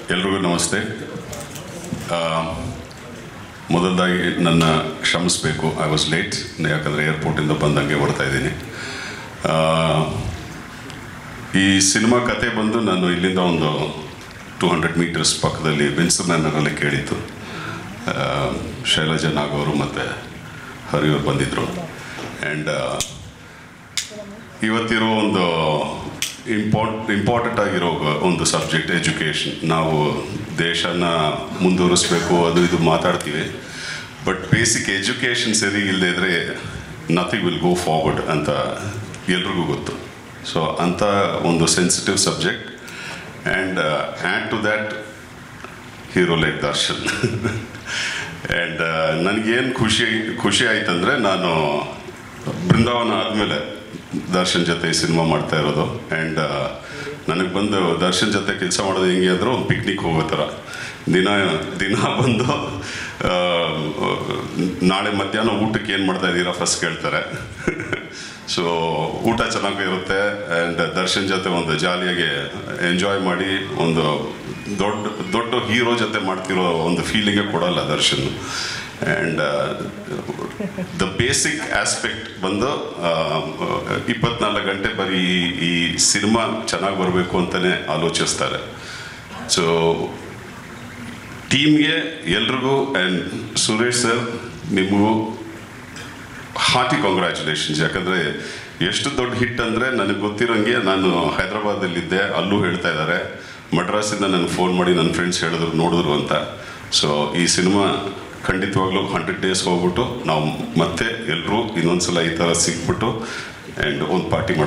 ಎಲ್ರಿಗೂ ನಮಸ್ತೆ ಆ, ಮೊದಲದಾಗಿ ನನ್ನ ಕ್ಷಮಿಸಬೇಕು ಐ ವಾಸ್ ಲೇಟ್ ಯಾಕಂದರೆ ಏರ್ಪೋರ್ಟಿಂದ ಬಂದಂಗೆ ಬರ್ತಾ ಇದ್ದೀನಿ ಆ, ಈ ಸಿನಿಮಾ ಕತೆ ಬಂದು ನಾನು ಇಲ್ಲಿಂದ ಒಂದು ಟೂ ಹಂಡ್ರೆಡ್ ಮೀಟರ್ಸ್ ಪಕ್ಕದಲ್ಲಿ ವಿನ್ಸರ್ ಮ್ಯಾನರಲ್ಲಿ ಕೇಳಿತ್ತು ಆ, ಶೈಲಜಾ ನಾಗ್ ಅವರು ಮತ್ತು ಹರಿಯವರು ಬಂದಿದ್ದರು ಆ್ಯಂಡ್ ಇವತ್ತಿರೋ ಒಂದು ಇಂಪಾರ್ಟ್ ಇಂಪಾರ್ಟೆಂಟ್ ಆಗಿರೋ ಒಂದು ಸಬ್ಜೆಕ್ಟ್ ಎಜುಕೇಷನ್ ನಾವು ದೇಶನ ಮುಂದುವರಿಸ್ಬೇಕು ಅದು ಇದು ಮಾತಾಡ್ತೀವಿ ಬಟ್ ಬೇಸಿಕ್ ಎಜುಕೇಷನ್ ಸರಿ ಇಲ್ಲದೆ ಇದ್ದರೆ ನಥಿಂಗ್ ವಿಲ್ ಗೋ ಫಾರ್ವರ್ಡ್ ಅಂತ ಎಲ್ರಿಗೂ ಗೊತ್ತು ಸೊ ಅಂಥ ಒಂದು sensitive subject and add to that hero like Darshan and ನನಗೇನು ಖುಷಿ ಖುಷಿ ಆಯ್ತಂದರೆ ನಾನು ಬೃಂದಾವನ ಆದಮೇಲೆ ದರ್ಶನ್ ಜೊತೆ ಸಿನಿಮಾ ಮಾಡ್ತಾ ಇರೋದು ಆ್ಯಂಡ್ ನನಗೆ ಬಂದು ದರ್ಶನ್ ಜೊತೆ ಕೆಲಸ ಮಾಡೋದು ಹೆಂಗೆ ಅಂದ್ರೆ ಒಂದು ಪಿಕ್ನಿಕ್ ಹೋಗೋ ಥರ ದಿನ ದಿನ ಬಂದು ಆ, ನಾಳೆ ಮಧ್ಯಾಹ್ನ ಊಟಕ್ಕೆ ಏನು ಮಾಡ್ತಾ ಇದ್ದೀರಾ ಫಸ್ಟ್ ಕೇಳ್ತಾರೆ ಸೊ ಊಟ ಚೆನ್ನಾಗಿರುತ್ತೆ ಆ್ಯಂಡ್ ದರ್ಶನ್ ಜೊತೆ ಒಂದು ಜಾಲಿಯಾಗಿ ಎಂಜಾಯ್ ಮಾಡಿ ಒಂದು ದೊಡ್ಡ ದೊಡ್ಡ ಹೀರೋ ಜೊತೆ ಮಾಡ್ತಿರೋ ಒಂದು ಫೀಲಿಂಗೇ ಕೊಡಲ್ಲ Darshan and the basic aspect ಬಂದು ಇಪ್ಪತ್ನಾಲ್ಕು ಗಂಟೆ ಬರೀ ಈ- ಈ ಸಿನಿಮಾ ಚೆನ್ನಾಗಿ ಬರಬೇಕು ಅಂತಲೇ ಆಲೋಚಿಸ್ತಾರೆ ಸೊ ಟೀಮ್ಗೆ ಎಲ್ರಿಗೂ ಆ್ಯಂಡ್ ಸುರೇಶ್ ಸರ್ ನಿಮಗೂ ಹಾರ್ಟಿ ಕಾಂಗ್ರ್ಯಾಚುಲೇಷನ್ಸ್ ಯಾಕಂದರೆ ಎಷ್ಟು ದೊಡ್ಡ ಹಿಟ್ ಅಂದರೆ ನನಗೆ ಗೊತ್ತಿರೋಂಗೆ ನಾನು ಹೈದ್ರಾಬಾದಲ್ಲಿದ್ದೆ ಅಲ್ಲೂ ಹೇಳ್ತಾ ಇದ್ದಾರೆ ಮಡ್ರಾಸಿಂದ ನನಗೆ ಫೋನ್ ಮಾಡಿ ನನ್ನ ಫ್ರೆಂಡ್ಸ್ ಹೇಳಿದ್ರು ನೋಡಿದ್ರು ಅಂತ ಸೊ ಈ ಸಿನಿಮಾ ಖಂಡಿತವಾಗ್ಲೂ ಹಂಡ್ರೆಡ್ ಡೇಸ್ ಹೋಗ್ಬಿಟ್ಟು ನಾವು ಮತ್ತೆ ಎಲ್ಲರೂ ಇನ್ನೊಂದ್ಸಲ ಈ ಥರ ಸಿಕ್ಬಿಟ್ಟು ಆ್ಯಂಡ್ ಒಂದು ಪಾರ್ಟಿ